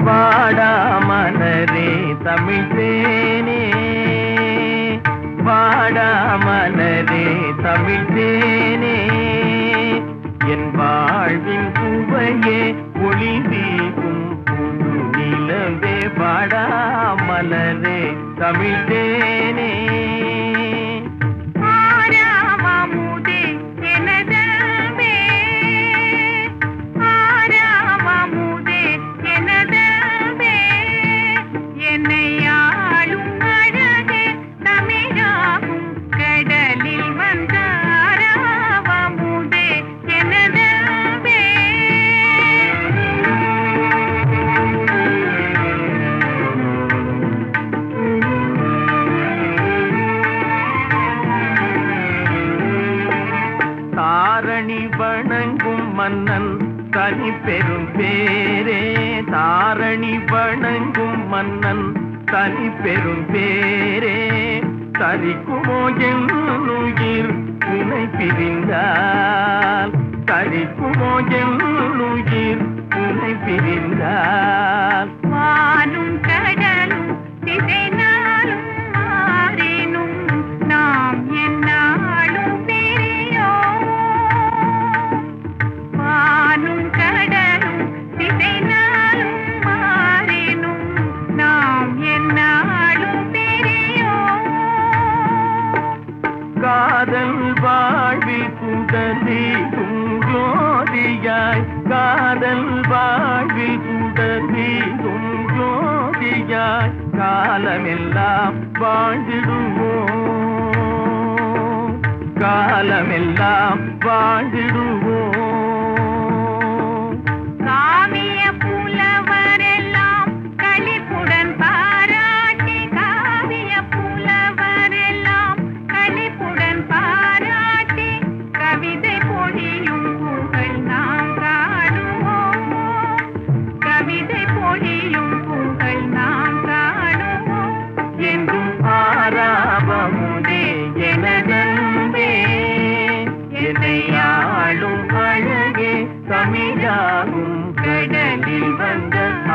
வாடா மலரே தமிழ் தேனே வாடா மலரே தமிழ் தேனே என் வாழ்வின் சுவையே ஒளி வீசும் புது நிலவே வாடா மலரே தமிழ் தேனே ஆராவமுதே எனதல்வே ஆராவமுதே எனதல்வே என்னை ஆளும் அழகே தமிழாகும் கடலில் வந்த ஆராவமுதே எனதல்வே தாரணி வணங்கும் மன்னன் தனி பெரும் பேரே தாரணி வணங்கும் மன்னன் தனி பெரும் பேரே தரிக்குமோ என்னுயிர் உனை பிரிந்தால் தரிக்குமோ என்னுயிர் உனை பிரிந்தால் வானும் கடலும் திசை நாளும் மாறினும் நாம் என்னாலும் பிரியோம் வானும் கடலும் திசை நாளும் மாறினும் நாம் என்னாலும் பிரியோம் காதல் வாழ்வில் சுடர்வீசும் ஜோதியாய் காதல் வாழ்வில் சுடர்வீசும் ஜோதியாய் காலமெல்லாம் வாழ்ந்திடுவோம் காலமெல்லாம் வாழ்ந்திடுவோம் காவிய புலவரெல்லாம் களிப்புடன் பாராட்டி காவிய புலவரெல்லாம் களிப்புடன் பாராட்டி கவிதை பொழியும் புகழ் நாம் காணுவோம் கவிதை பொழியும் புகழ் நாம் காணுவோம் என்றும் ஆராவமுதே எனதன்பே என்னை ஆளும் அழகே தமிழாகும் கடலில் வந்த